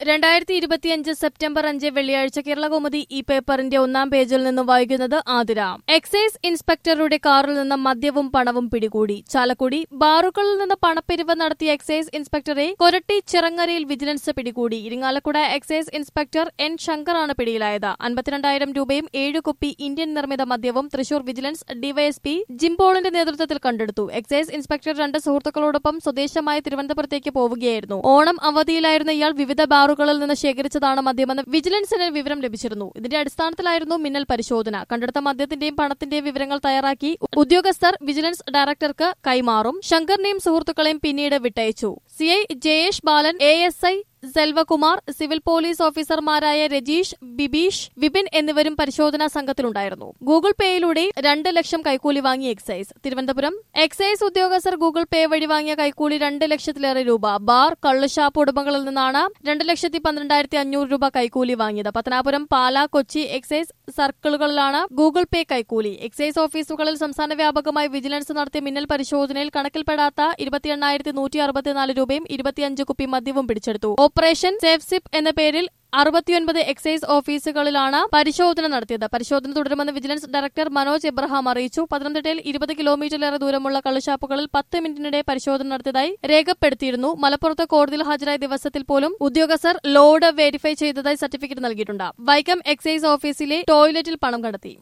രണ്ടായിരത്തി ഇരുപത്തിയഞ്ച് സെപ്റ്റംബർ അഞ്ച് വെള്ളിയാഴ്ച കേരളകൗമുദി ഈ പേപ്പറിന്റെ ഒന്നാം പേജിൽ നിന്ന് വായിക്കുന്നത് ആതിര എക്സൈസ് ഇൻസ്പെക്ടറുടെ കാറിൽ നിന്ന് മദ്യവും പണവും പിടികൂടി ചാലക്കുടി ബാറുകളിൽ നിന്ന് പണപ്പിരിവ് നടത്തിയ എക്സൈസ് ഇൻസ്പെക്ടറെ കൊരട്ടി ചിറങ്ങരയിൽ വിജിലൻസ് പിടികൂടി ഇരിങ്ങാലക്കുട എക്സൈസ് ഇൻസ്പെക്ടർ എൻ ശങ്കറാണ് പിടിയിലായത് അൻപത്തിരണ്ടായിരം രൂപയും ഏഴ് കുപ്പി ഇന്ത്യൻ നിർമ്മിത മദ്യവും തൃശൂർ വിജിലൻസ് ഡിവൈഎസ്പി ജിംപോളിന്റെ നേതൃത്വത്തിൽ കണ്ടെടുത്തു എക്സൈസ് ഇൻസ്പെക്ടർ രണ്ട് സുഹൃത്തുക്കളോടൊപ്പം സ്വദേശമായ തിരുവനന്തപുരത്തേക്ക് പോവുകയായിരുന്നു ഓണം അവധിയിലായിരുന്ന ഇയാൾ വിവിധ ബാറുകളിൽ നിന്ന് ശേഖരിച്ചതാണ് മദ്യമെന്ന് വിജിലൻസിന് വിവരം ലഭിച്ചിരുന്നു ഇതിന്റെ അടിസ്ഥാനത്തിലായിരുന്നു മിന്നൽ പരിശോധന കണ്ടെടുത്ത മദ്യത്തിന്റെയും പണത്തിന്റെയും വിവരങ്ങൾ തയ്യാറാക്കി ഉദ്യോഗസ്ഥർ വിജിലൻസ് ഡയറക്ടർക്ക് കൈമാറും ശങ്കറിനെയും സുഹൃത്തുക്കളെയും പിന്നീട് വിട്ടയച്ചു CI Jayesh Balan A S I Selvakumar civil police ഓഫീസർമാരായ രജീഷ് ബിബീഷ് വിപിൻ എന്നിവരും പരിശോധനാ സംഘത്തിലുണ്ടായിരുന്നു ഗൂഗിൾ പേയിലൂടെ രണ്ട് ലക്ഷം കൈക്കൂലി വാങ്ങി എക്സൈസ് തിരുവനന്തപുരം എക്സൈസ് ഉദ്യോഗസ്ഥർ ഗൂഗിൾ പേ വഴി വാങ്ങിയ കൈക്കൂലി രണ്ട് ലക്ഷത്തിലേറെ രൂപ ബാർ കള്ളുഷാപ്പ് ഉടമകളിൽ നിന്നാണ് രണ്ട് ലക്ഷത്തി പന്ത്രണ്ടായിരത്തി അഞ്ഞൂറ് രൂപ കൈക്കൂലി വാങ്ങിയത് പത്തനാപുരം പാല കൊച്ചി എക്സൈസ് സർക്കിളുകളിലാണ് ഗൂഗിൾ പേ കൈക്കൂലി എക്സൈസ് ഓഫീസുകളിൽ സംസ്ഥാന വ്യാപകമായി വിജിലൻസ് നടത്തിയ മിന്നൽ പരിശോധനയിൽ കണക്കിൽപ്പെടാത്ത ഇരുപത്തി എണ്ണായിരത്തി നൂറ്റി അറുപത്തിനാല് രൂപയും ഇരുപത്തിയഞ്ച് കുപ്പി മദ്യവും പിടിച്ചെടുത്തു ഓപ്പറേഷൻ സേഫ് സിപ്പ് എന്ന പേരിൽ അറുപത്തിയൊൻപത് എക്സൈസ് ഓഫീസുകളിലാണ് പരിശോധന നടത്തിയത് പരിശോധന തുടരുമെന്ന് വിജിലൻസ് ഡയറക്ടർ മനോജ് എബ്രഹാം അറിയിച്ചു പത്തനംതിട്ടയിൽ ഇരുപത് കിലോമീറ്ററിലേറെ ദൂരമുള്ള കള്ളുഷാപ്പുകളിൽ പത്ത് മിനിറ്റിനിടെ പരിശോധന നടത്തിയതായി രേഖപ്പെടുത്തിയിരുന്നു മലപ്പുറത്ത് കോടതിയിൽ ഹാജരായ ദിവസത്തിൽ പോലും ഉദ്യോഗസ്ഥർ ലോഡ് വെരിഫൈ ചെയ്തതായി സർട്ടിഫിക്കറ്റ് നൽകിയിട്ടുണ്ട് വൈക്കം എക്സൈസ് ഓഫീസിലെ ടോയ്ലറ്റിൽ പണം കണ്ടെത്തി